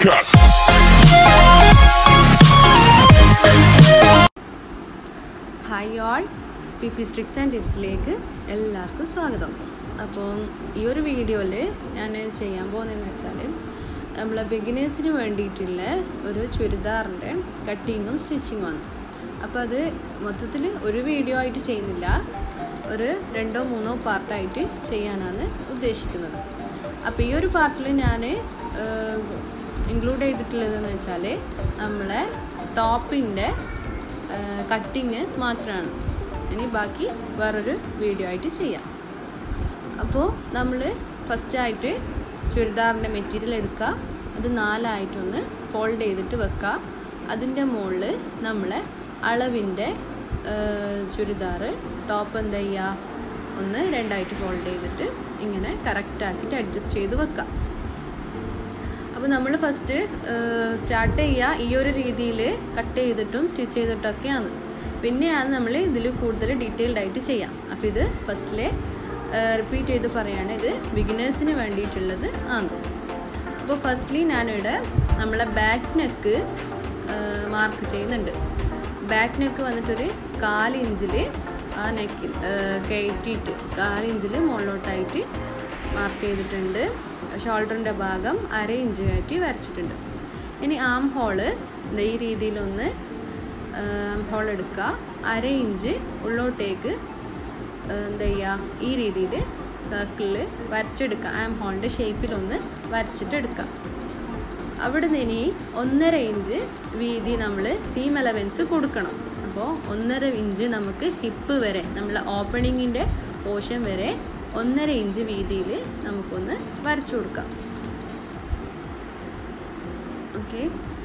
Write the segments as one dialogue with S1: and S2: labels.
S1: cut.
S2: Hi all P P tricks and ടിപ്സിലേക്ക് എല്ലാവർക്കും സ്വാഗതം അപ്പോൾ ഈ ഒരു വീഡിയോയിൽ ഞാൻ ചെയ്യാൻ പോകുന്നതെന്ന് വെച്ചാൽ നമ്മളെ ബിഗിനേഴ്സിന് വേണ്ടിയിട്ടുള്ള ഒരു ചുരിദാറിൻ്റെ കട്ടിങ്ങും സ്റ്റിച്ചിങ്ങും ആണ് അപ്പോൾ അത് മൊത്തത്തിൽ ഒരു വീഡിയോ ആയിട്ട് ചെയ്യുന്നില്ല ഒരു രണ്ടോ മൂന്നോ പാർട്ടായിട്ട് ചെയ്യാനാണ് ഉദ്ദേശിക്കുന്നത് അപ്പോൾ ഈ ഒരു പാർട്ടിൽ ഞാൻ ഇൻക്ലൂഡ് ചെയ്തിട്ടുള്ളതെന്ന് വെച്ചാൽ നമ്മളെ ടോപ്പിൻ്റെ കട്ടിങ് മാത്രമാണ് ഇനി ബാക്കി വേറൊരു വീഡിയോ ആയിട്ട് ചെയ്യാം അപ്പോൾ നമ്മൾ ഫസ്റ്റായിട്ട് ചുരിദാറിൻ്റെ മെറ്റീരിയൽ എടുക്കുക അത് നാലായിട്ടൊന്ന് ഫോൾഡ് ചെയ്തിട്ട് വെക്കുക അതിൻ്റെ മുകളിൽ നമ്മളെ അളവിൻ്റെ ചുരിദാർ ടോപ്പ് എന്താ ചെയ്യുക ഒന്ന് രണ്ടായിട്ട് ഫോൾഡ് ചെയ്തിട്ട് ഇങ്ങനെ കറക്റ്റാക്കിയിട്ട് അഡ്ജസ്റ്റ് ചെയ്ത് വെക്കുക അപ്പോൾ നമ്മൾ ഫസ്റ്റ് സ്റ്റാർട്ട് ചെയ്യുക ഈ ഒരു രീതിയിൽ കട്ട് ചെയ്തിട്ടും സ്റ്റിച്ച് ചെയ്തിട്ടൊക്കെയാണ് പിന്നെയാണ് നമ്മൾ ഇതിൽ കൂടുതൽ ഡീറ്റെയിൽഡ് ആയിട്ട് ചെയ്യാം അപ്പോൾ ഇത് ഫസ്റ്റിലെ റിപ്പീറ്റ് ചെയ്ത് പറയുകയാണ് ഇത് ബിഗിനേഴ്സിന് വേണ്ടിയിട്ടുള്ളത് ആണ് അപ്പോൾ ഫസ്റ്റ്ലി ഞാനിവിടെ നമ്മളെ ബാക്ക് നെക്ക് മാർക്ക് ചെയ്യുന്നുണ്ട് ബാക്ക് നെക്ക് വന്നിട്ടൊരു കാലിഞ്ചിൽ ആ നെക്കിൽ കയറ്റിയിട്ട് കാലിഞ്ചിൽ മുകളിലോട്ടായിട്ട് മാർക്ക് ചെയ്തിട്ടുണ്ട് ഷോൾഡറിൻ്റെ ഭാഗം അര ഇഞ്ച് കയറ്റി വരച്ചിട്ടുണ്ട് ഇനി ആം ഹോള് ഈ രീതിയിലൊന്ന് ആം ഹോൾ എടുക്കുക അര ഇഞ്ച് ഉള്ളോട്ടേക്ക് എന്താ ചെയ്യുക ഈ രീതിയിൽ സർക്കിളിൽ വരച്ചെടുക്കുക ആം ഹോളിൻ്റെ ഷേപ്പിലൊന്ന് വരച്ചിട്ട് എടുക്കുക അവിടെ നിന്ന് ഇനി ഒന്നര ഇഞ്ച് വീതി നമ്മൾ സീം അലവൻസ് കൊടുക്കണം അപ്പോൾ ഒന്നര ഇഞ്ച് നമുക്ക് ഹിപ്പ് വരെ നമ്മളെ ഓപ്പണിങ്ങിൻ്റെ പോർഷൻ വരെ ഒന്നര ഇഞ്ച് വീതിയിൽ നമുക്കൊന്ന് വരച്ചു കൊടുക്കാം ഓക്കെ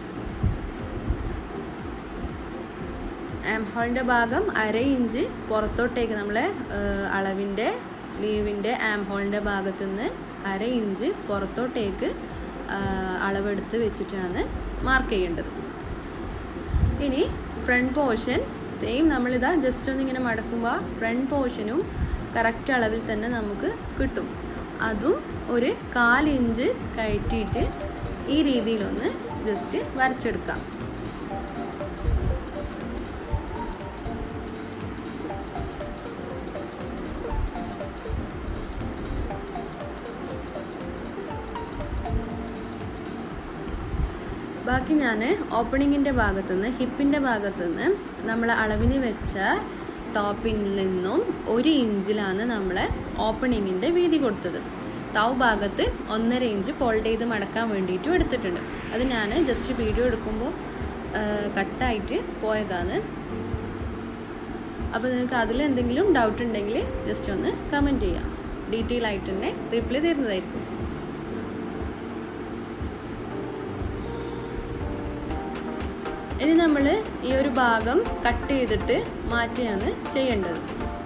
S2: ആം ഹോളിൻ്റെ ഭാഗം അര ഇഞ്ച് പുറത്തോട്ടേക്ക് നമ്മളെ അളവിൻ്റെ സ്ലീവിൻ്റെ ആം ഹോളിൻ്റെ ഭാഗത്തു നിന്ന് അര ഇഞ്ച് പുറത്തോട്ടേക്ക് അളവെടുത്ത് വെച്ചിട്ടാണ് മാർക്ക് ചെയ്യേണ്ടത് ഇനി ഫ്രണ്ട് പോർഷൻ സെയിം നമ്മളിതാ ജസ്റ്റ് ഒന്ന് ഇങ്ങനെ മടക്കുമ്പോൾ ഫ്രണ്ട് പോർഷനും കറക്റ്റ് അളവിൽ തന്നെ നമുക്ക് കിട്ടും അതും ഒരു കാലിഞ്ച് കയറ്റിയിട്ട് ഈ രീതിയിലൊന്ന് ജസ്റ്റ് വരച്ചെടുക്കാം ബാക്കി ഞാൻ ഓപ്പണിങ്ങിൻ്റെ ഭാഗത്തുനിന്ന് ഹിപ്പിൻ്റെ ഭാഗത്തുനിന്ന് നമ്മൾ അളവിന് വെച്ച ടോപ്പിൽ നിന്നും ഒരു ഇഞ്ചിലാണ് നമ്മൾ ഓപ്പണിങ്ങിൻ്റെ വീതി കൊടുത്തത് തൗ ഭാഗത്ത് ഒന്നര ഇഞ്ച് ഫോൾഡ് ചെയ്ത് മടക്കാൻ വേണ്ടിയിട്ടും എടുത്തിട്ടുണ്ട് അത് ഞാൻ ജസ്റ്റ് വീഡിയോ എടുക്കുമ്പോൾ കട്ടായിട്ട് പോയതാണ് അപ്പോൾ നിങ്ങൾക്ക് അതിൽ എന്തെങ്കിലും ഡൗട്ട് ഉണ്ടെങ്കിൽ ജസ്റ്റ് ഒന്ന് കമൻറ്റ് ചെയ്യാം ഡീറ്റെയിൽ ആയിട്ട് തന്നെ റിപ്ലൈ തരുന്നതായിരിക്കും ഇനി നമ്മൾ ഈ ഒരു ഭാഗം കട്ട് ചെയ്തിട്ട് മാറ്റിയാണ് ചെയ്യേണ്ടത്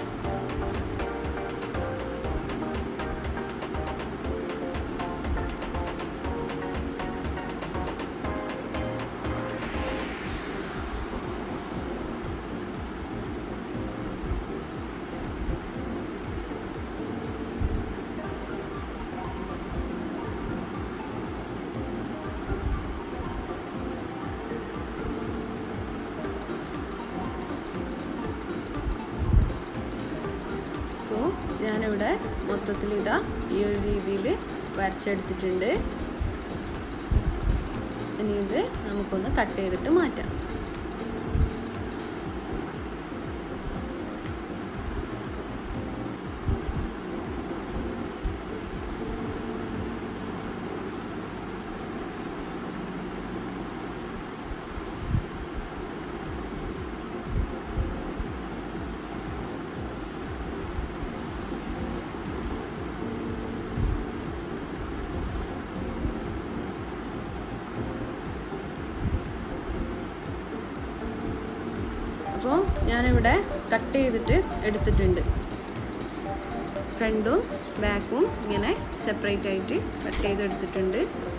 S2: അപ്പോൾ ഞാനിവിടെ മൊത്തത്തിൽ ഇതാ ഈ ഒരു രീതിയിൽ വരച്ചെടുത്തിട്ടുണ്ട് ഇനി ഇത് നമുക്കൊന്ന് കട്ട് ചെയ്തിട്ട് മാറ്റാം അപ്പോൾ ഞാനിവിടെ കട്ട് ചെയ്തിട്ട് എടുത്തിട്ടുണ്ട് ഫ്രണ്ടും ബാക്കും ഇങ്ങനെ സെപ്പറേറ്റ് ആയിട്ട് കട്ട് ചെയ്തെടുത്തിട്ടുണ്ട്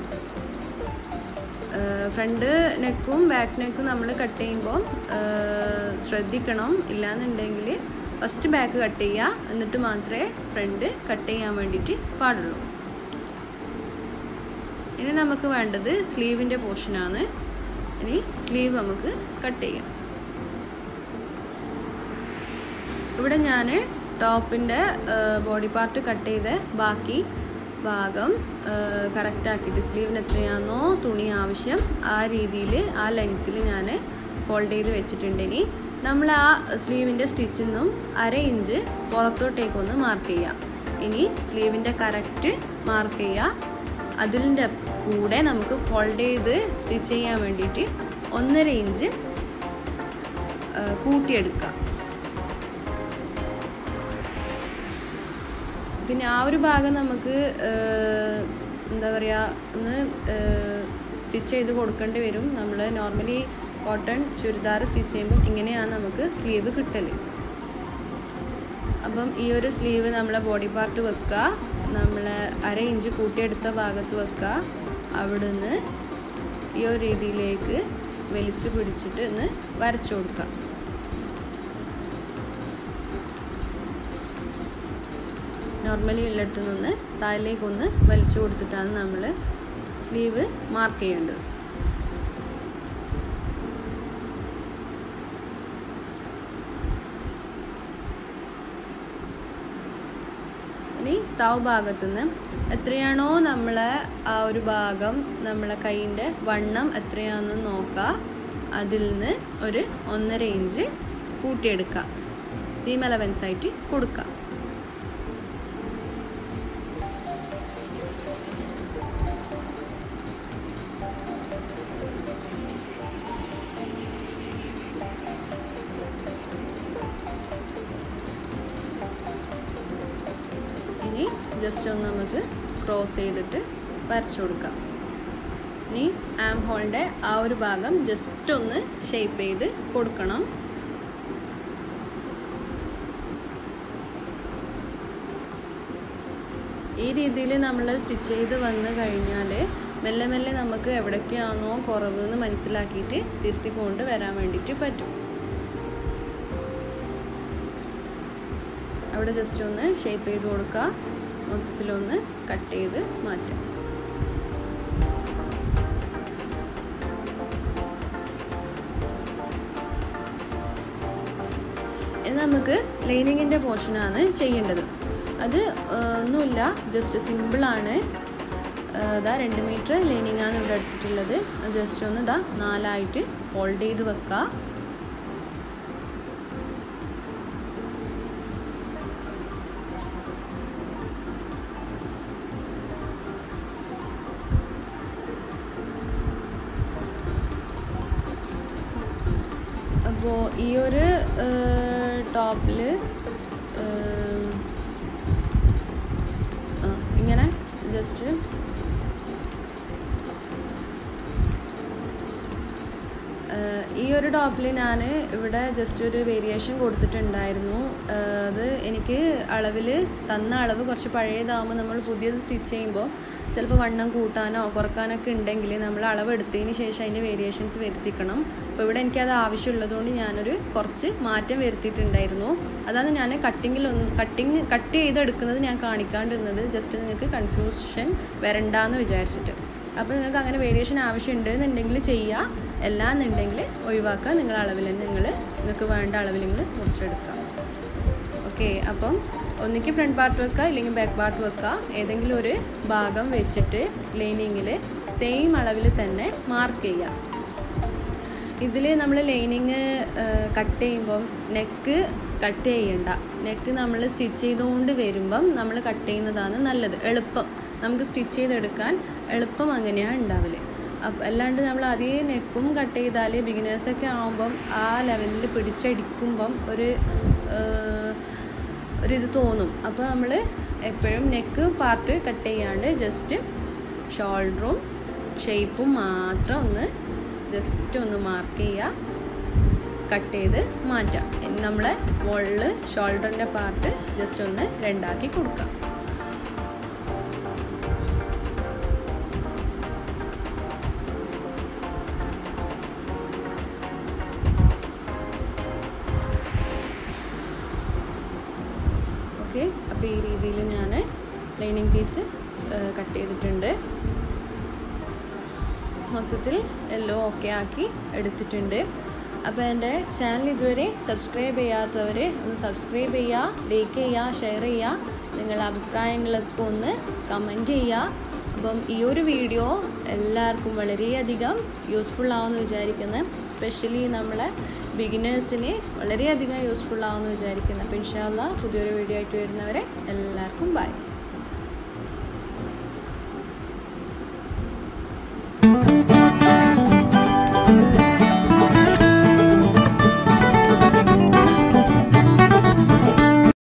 S2: ഫ്രണ്ട് നെക്കും ബാക്ക് നെക്കും നമ്മൾ കട്ട് ചെയ്യുമ്പോൾ ശ്രദ്ധിക്കണം ഇല്ലാന്നുണ്ടെങ്കിൽ ഫസ്റ്റ് ബാക്ക് കട്ട് ചെയ്യുക എന്നിട്ട് മാത്രമേ ഫ്രണ്ട് കട്ട് ചെയ്യാൻ വേണ്ടിയിട്ട് പാടുള്ളൂ ഇനി നമുക്ക് വേണ്ടത് സ്ലീവിൻ്റെ പോർഷനാണ് ഇനി സ്ലീവ് നമുക്ക് കട്ട് ചെയ്യാം ഇവിടെ ഞാൻ ടോപ്പിൻ്റെ ബോഡി പാർട്ട് കട്ട് ചെയ്ത് ബാക്കി ഭാഗം കറക്റ്റ് ആക്കിയിട്ട് സ്ലീവിന് എത്രയാണോ തുണി ആവശ്യം ആ രീതിയിൽ ആ ലെങ്ത്തിൽ ഞാൻ ഫോൾഡ് ചെയ്ത് വെച്ചിട്ടുണ്ടെങ്കിൽ നമ്മൾ ആ സ്ലീവിൻ്റെ സ്റ്റിച്ചിൽ നിന്നും അര ഇഞ്ച് പുറത്തോട്ടേക്കൊന്ന് മാർക്ക് ചെയ്യാം ഇനി സ്ലീവിൻ്റെ കറക്റ്റ് മാർക്ക് ചെയ്യുക അതിൻ്റെ കൂടെ നമുക്ക് ഫോൾഡ് ചെയ്ത് സ്റ്റിച്ച് ചെയ്യാൻ വേണ്ടിയിട്ട് ഒന്നര ഇഞ്ച് കൂട്ടിയെടുക്കാം പിന്നെ ആ ഒരു ഭാഗം നമുക്ക് എന്താ പറയുക ഒന്ന് സ്റ്റിച്ച് ചെയ്ത് കൊടുക്കേണ്ടി വരും നമ്മൾ നോർമലി കോട്ടൺ ചുരിദാർ സ്റ്റിച്ച് ചെയ്യുമ്പോൾ ഇങ്ങനെയാണ് നമുക്ക് സ്ലീവ് കിട്ടൽ അപ്പം ഈ ഒരു സ്ലീവ് നമ്മളെ ബോഡി പാർട്ട് വെക്കുക നമ്മൾ അര ഇഞ്ച് കൂട്ടിയെടുത്ത ഭാഗത്ത് വെക്കുക അവിടുന്ന് ഈ ഒരു രീതിയിലേക്ക് വലിച്ചു പിടിച്ചിട്ട് ഒന്ന് വരച്ചു കൊടുക്കുക നോർമലി ഉള്ളിടത്തു നിന്ന് താഴേക്കൊന്ന് വലിച്ചു കൊടുത്തിട്ടാണ് നമ്മൾ സ്ലീവ് മാർക്ക് ചെയ്യേണ്ടത് ഇനി താവ് ഭാഗത്തുനിന്ന് എത്രയാണോ നമ്മളെ ആ ഒരു ഭാഗം നമ്മളെ കൈയിൻ്റെ വണ്ണം എത്രയാണെന്ന് നോക്കുക അതിൽ നിന്ന് ഒരു ഒന്നര ഇഞ്ച് കൂട്ടിയെടുക്കുക സീം അലവൻസ് ആയിട്ട് കൊടുക്കുക ഇനി ജസ്റ്റ് ഒന്ന് നമുക്ക് ക്രോസ് ചെയ്തിട്ട് വരച്ചു കൊടുക്കാം ഇനി ആം ഹോളിൻ്റെ ആ ഒരു ഭാഗം ജസ്റ്റ് ഒന്ന് ഷേപ്പ് ചെയ്ത് കൊടുക്കണം ഈ രീതിയിൽ നമ്മൾ സ്റ്റിച്ച് ചെയ്ത് വന്നു കഴിഞ്ഞാൽ മെല്ലെ മെല്ലെ നമുക്ക് എവിടേക്കാണോ കുറവ് എന്ന് മനസ്സിലാക്കിയിട്ട് തിരുത്തിക്കൊണ്ട് വരാൻ വേണ്ടിയിട്ട് പറ്റും അവിടെ ജസ്റ്റ് ഒന്ന് ഷേപ്പ് ചെയ്ത് കൊടുക്കുക മൊത്തത്തിലൊന്ന് കട്ട് ചെയ്ത് മാറ്റാം ഇത് നമുക്ക് ലൈനിങ്ങിൻ്റെ പോർഷനാണ് ചെയ്യേണ്ടത് അത് ഒന്നുമില്ല ജസ്റ്റ് സിമ്പിളാണ് ഇതാ രണ്ട് മീറ്റർ ലൈനിങ് ആണ് ഇവിടെ എടുത്തിട്ടുള്ളത് ജസ്റ്റ് ഒന്ന് ഇതാ നാലായിട്ട് ഫോൾഡ് ചെയ്ത് വെക്കുക അപ്പോൾ ഈ ഒരു ടോപ്പിൽ ഇങ്ങനെ ജസ്റ്റ് ഈ ഒരു ടോപ്പിൽ ഞാൻ ഇവിടെ ജസ്റ്റ് ഒരു വേരിയേഷൻ കൊടുത്തിട്ടുണ്ടായിരുന്നു അത് എനിക്ക് അളവിൽ തന്ന അളവ് കുറച്ച് പഴയതാകുമ്പോൾ നമ്മൾ പുതിയത് സ്റ്റിച്ച് ചെയ്യുമ്പോൾ ചിലപ്പോൾ വണ്ണം കൂട്ടാനോ കുറക്കാനൊക്കെ ഉണ്ടെങ്കിൽ നമ്മൾ അളവ് എടുത്തതിന് ശേഷം അതിൻ്റെ വേരിയേഷൻസ് വരുത്തിക്കണം അപ്പോൾ ഇവിടെ എനിക്കത് ആവശ്യമുള്ളതുകൊണ്ട് ഞാനൊരു കുറച്ച് മാറ്റം വരുത്തിയിട്ടുണ്ടായിരുന്നു അതാണ് ഞാൻ കട്ടിങ്ങിൽ ഒന്ന് കട്ടിങ് കട്ട് ചെയ്തെടുക്കുന്നത് ഞാൻ കാണിക്കാണ്ടിരുന്നത് ജസ്റ്റ് നിങ്ങൾക്ക് കൺഫ്യൂഷൻ വരണ്ടെന്ന് വിചാരിച്ചിട്ട് അപ്പോൾ നിങ്ങൾക്ക് അങ്ങനെ വേരിയേഷൻ ആവശ്യമുണ്ട് എന്നുണ്ടെങ്കിൽ ചെയ്യുക എല്ലാ എന്നുണ്ടെങ്കിൽ ഒഴിവാക്കുക നിങ്ങൾ അളവിൽ തന്നെ നിങ്ങൾ നിങ്ങൾക്ക് വേണ്ട അളവിൽ നിങ്ങൾ മുറിച്ചെടുക്കുക ഓക്കെ അപ്പം ഒന്നിക്ക് ഫ്രണ്ട് പാർട്ട് വെക്കുക ഇല്ലെങ്കിൽ ബാക്ക് പാർട്ട് വെക്കുക ഏതെങ്കിലും ഒരു ഭാഗം വെച്ചിട്ട് ലൈനിങ്ങിൽ സെയിം അളവിൽ തന്നെ മാർക്ക് ചെയ്യുക ഇതിൽ നമ്മൾ ലൈനിങ് കട്ട് ചെയ്യുമ്പം നെക്ക് കട്ട് ചെയ്യണ്ട നെക്ക് നമ്മൾ സ്റ്റിച്ച് ചെയ്തുകൊണ്ട് വരുമ്പം നമ്മൾ കട്ട് ചെയ്യുന്നതാണ് നല്ലത് എളുപ്പം നമുക്ക് സ്റ്റിച്ച് ചെയ്തെടുക്കാൻ എളുപ്പം അങ്ങനെയാണ് ഉണ്ടാവില്ല അപ്പം അല്ലാണ്ട് നമ്മൾ അതേ നെക്കും കട്ട് ചെയ്താൽ ബിഗിനേഴ്സൊക്കെ ആകുമ്പം ആ ലെവലിൽ പിടിച്ചടിക്കുമ്പം ഒരു ഒരിത് തോന്നും അപ്പോൾ നമ്മൾ എപ്പോഴും നെക്ക് പാർട്ട് കട്ട് ചെയ്യാണ്ട് ജസ്റ്റ് ഷോൾഡറും ഷേപ്പും മാത്രം ഒന്ന് ജസ്റ്റ് ഒന്ന് മാർക്ക് ചെയ്യുക കട്ട് ചെയ്ത് മാറ്റാം നമ്മളെ മുകളിൽ ഷോൾഡറിൻ്റെ പാർട്ട് ജസ്റ്റ് ഒന്ന് രണ്ടാക്കി കൊടുക്കാം ഓക്കെ അപ്പോൾ ഈ രീതിയിൽ ഞാൻ ലൈനിങ് പീസ് കട്ട് ചെയ്തിട്ടുണ്ട് മൊത്തത്തിൽ എല്ലാം ഓക്കെ ആക്കി എടുത്തിട്ടുണ്ട് അപ്പോൾ എൻ്റെ ചാനൽ ഇതുവരെ സബ്സ്ക്രൈബ് ചെയ്യാത്തവർ ഒന്ന് സബ്സ്ക്രൈബ് ചെയ്യുക ലൈക്ക് ചെയ്യുക ഷെയർ ചെയ്യുക നിങ്ങളുടെ അഭിപ്രായങ്ങളൊക്കെ ഒന്ന് കമൻറ്റ് ചെയ്യുക അപ്പം ഈ ഒരു വീഡിയോ എല്ലാവർക്കും വളരെയധികം യൂസ്ഫുൾ ആവുമെന്ന് വിചാരിക്കുന്നു സ്പെഷ്യലി നമ്മളെ ബിഗിനേഴ്സിന് വളരെയധികം യൂസ്ഫുൾ ആവുമെന്ന് വിചാരിക്കുന്നു അപ്പോൾ ഇൻഷാല്ല പുതിയൊരു വീഡിയോ ആയിട്ട് വരുന്നവരെ എല്ലാവർക്കും ബൈ